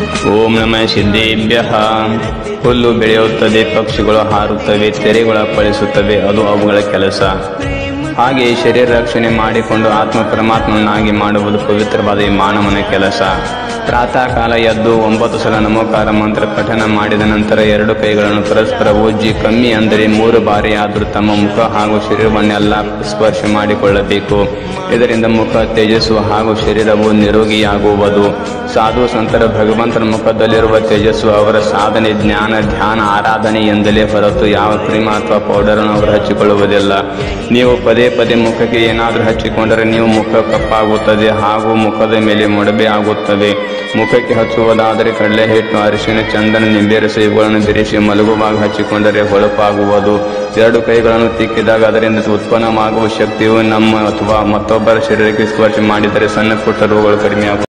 ಓಂ ನಮಃ ಸಿದ್ಧೇಭ್ಯ ಹುಲ್ಲು ಬೆಳೆಯುತ್ತದೆ ಪಕ್ಷಿಗಳು ಹಾರುತ್ತವೆ ತೆರೆಗಳು ಅಪ್ಪಳಿಸುತ್ತವೆ ಅದು ಅವುಗಳ ಕೆಲಸ ಹಾಗೆ ಶರೀರ ರಕ್ಷಣೆ ಮಾಡಿಕೊಂಡು ಆತ್ಮ ಪರಮಾತ್ಮನಾಗಿ ಮಾಡುವುದು ಪವಿತ್ರವಾದ ಈ ಮಾನವನ ಕೆಲಸ ಪ್ರಾತಃ ಕಾಲ ಎದ್ದು ಒಂಬತ್ತು ಸಲ ನಮೋಕಾರ ಮಂತ್ರ ಪಠನ ಮಾಡಿದ ನಂತರ ಎರಡು ಕೈಗಳನ್ನು ಪರಸ್ಪರ ಉಜ್ಜಿ ಕಮ್ಮಿ ಅಂದರೆ ಮೂರು ಬಾರಿ ಆದರೂ ತಮ್ಮ ಮುಖ ಹಾಗೂ ಶರೀರವನ್ನೆಲ್ಲ ಸ್ಪರ್ಶ ಮಾಡಿಕೊಳ್ಳಬೇಕು ಇದರಿಂದ ಮುಖ ತೇಜಸ್ಸು ಹಾಗೂ ಶರೀರವು ನಿರೋಗಿಯಾಗುವುದು ಸಾಧು ಸಂತರ ಭಗವಂತನ ಮುಖದಲ್ಲಿರುವ ತೇಜಸ್ಸು ಅವರ ಸಾಧನೆ ಜ್ಞಾನ ಧ್ಯಾನ ಆರಾಧನೆ ಎಂದಲೇ ಹೊರತು ಯಾವ ಕ್ರೀಮ್ ಅಥವಾ ಪೌಡರನ್ನು ಅವರು ಹಚ್ಚಿಕೊಳ್ಳುವುದಿಲ್ಲ ನೀವು ಪದೇ ಪದೇ ಮುಖಕ್ಕೆ ಏನಾದರೂ ಹಚ್ಚಿಕೊಂಡರೆ ನೀವು ಮುಖ ಕಪ್ಪಾಗುತ್ತದೆ ಹಾಗೂ ಮುಖದ ಮೇಲೆ ಮೊಡಬೆ ಆಗುತ್ತವೆ ಮುಖಕ್ಕೆ ಹಚ್ಚುವುದಾದರೆ ಕಡಲೆ ಹಿಟ್ಟು ಅರಿಶಿನ ಚಂದನ ನಿಂಬೆರಸ ಇವುಗಳನ್ನು ಬಿರಿಸಿ ಮಲಗುವಾಗ ಹಚ್ಚಿಕೊಂಡರೆ ಹೊಳಪಾಗುವುದು ಎರಡು ಕೈಗಳನ್ನು ತಿಕ್ಕಿದಾಗ ಅದರಿಂದ ಉತ್ಪನ್ನವಾಗುವ ಶಕ್ತಿಯು ನಮ್ಮ ಅಥವಾ ಮತ್ತೊಬ್ಬರ ಶರೀರಕ್ಕೆ ಸ್ಪರ್ಶ ಮಾಡಿದರೆ ಸಣ್ಣ ಪುಟ್ಟ ರೋಗಗಳು ಕಡಿಮೆ